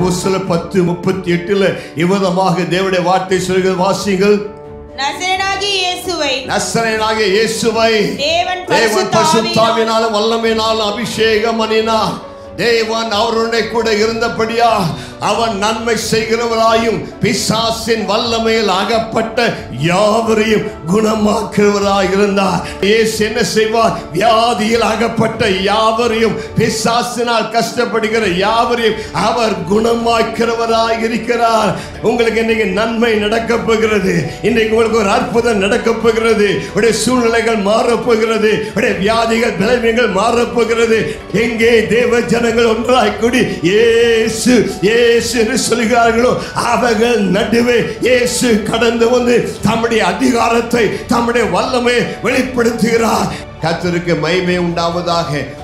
அப்போ சில பத்து முப்பத்தி எட்டுல இவ்விதமாக தேவனுடைய வார்த்தை சொல்கிற வாசிங்கள் நசரேனாகிய இயேசுவை நசரேனாகிய இயேசுவை தேவன் தேவன் பரிசுத்த பசுத்தாவினாலும் வல்லமையினாலும் அபிஷேகம் பண்ணினார் தேவன் அவருடைய கூட இருந்தபடியா அவன் நன்மை செய்கிறவராயும் பிசாசின் வல்லமையில் அகப்பட்ட யாவரையும் குணமாக்குறவராய் இருந்தார் இயேசு என்ன செய்வார் வியாதியில் அகப்பட்ட யாவரையும் பிசாசினால் கஷ்டப்படுகிற யாவரையும் அவர் குணமாக்கிறவராய் இருக்கிறார் உங்களுக்கு இன்னைக்கு நன்மை நடக்க போகிறது இன்னைக்கு உங்களுக்கு ஒரு அற்புதம் நடக்க போகிறது உடைய சூழ்நிலைகள் மாறப் போகிறது உடைய வியாதிகள் பலவீனங்கள் மாறப் போகிறது எங்கே தேவ ஜனங்கள் ஒன்றாய் கூடி இயேசு இயேசு என்று சொல்கிறார்களோ அவர்கள் நடுவே இயேசு கடந்து வந்து தம்முடைய அதிகாரத்தை தம்முடைய வல்லமை வெளிப்படுத்துகிறார் கர்த்தருக்கு மகிமை உண்டாவதாக